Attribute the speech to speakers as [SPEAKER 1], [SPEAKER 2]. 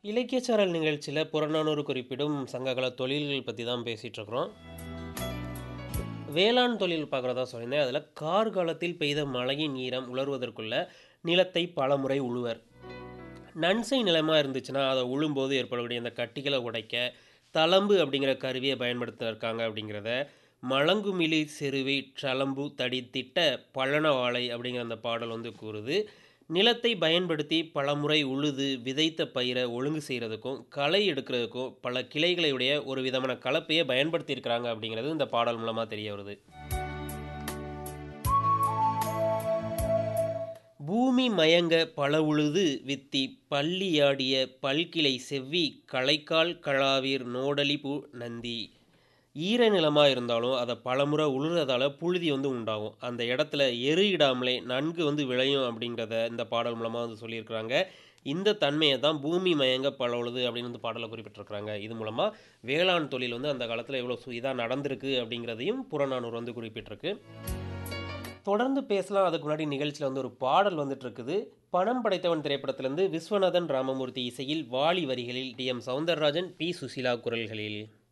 [SPEAKER 1] இலக்கியச்சாரல் நிகழ்ச்சியில் புறநானூறு குறிப்பிடும் சங்ககால தொழில்கள் பற்றி தான் பேசிகிட்டு இருக்கிறோம் வேளாண் தொழில் பார்க்குறதா சொல்லியிருந்தேன் அதில் கார்காலத்தில் பெய்த மழையின் ஈரம் உலர்வதற்குள்ள நிலத்தை பலமுறை உழுவர் நன்சை நிலமாக இருந்துச்சுன்னா அதை உழும்போது ஏற்படக்கூடிய அந்த கட்டிகளை உடைக்க தளம்பு அப்படிங்கிற கருவியை பயன்படுத்த இருக்காங்க அப்படிங்கிறத மலங்குமிழி செருவி ட்ரலம்பு தடித்திட்ட பழன வாழை அப்படிங்கிற அந்த பாடல் வந்து கூறுது நிலத்தை பயன்படுத்தி பலமுறை உழுது விதைத்த பயிரை ஒழுங்கு செய்கிறதுக்கும் களை எடுக்கிறதுக்கும் பல கிளைகளையுடைய ஒரு விதமான கலப்பையை பயன்படுத்தி இருக்கிறாங்க அப்படிங்கிறது இந்த பாடல் மூலமாக தெரிய வருது பூமி மயங்க பல உழுது வித்தி பள்ளியாடிய பல்கிளை செவ்வி களைக்கால் கழாவீர் நோடலி பூ நந்தி ஈர நிலமாக இருந்தாலும் அதை பலமுறை உழுறதால புழுதி வந்து உண்டாகும் அந்த இடத்துல எரு இடாமலே நன்கு வந்து விளையும் அப்படிங்கிறத இந்த பாடல் மூலமாக வந்து சொல்லியிருக்கிறாங்க இந்த தன்மையை தான் பூமி மயங்க பல உழுது அப்படின்னு வந்து பாடலை குறிப்பிட்டிருக்கிறாங்க இது மூலமாக வேளாண் தொழில் வந்து அந்த காலத்தில் எவ்வளோ இதாக நடந்திருக்கு அப்படிங்கிறதையும் புறநானூறு வந்து குறிப்பிட்டிருக்கு தொடர்ந்து பேசலாம் அதுக்கு முன்னாடி நிகழ்ச்சியில் வந்து ஒரு பாடல் வந்துட்டு இருக்குது பணம் படைத்தவன் திரைப்படத்திலிருந்து விஸ்வநாதன் ராமமூர்த்தி இசையில் வாலி வரிகளில் T M Soundararajan P Susheela குரல்களில்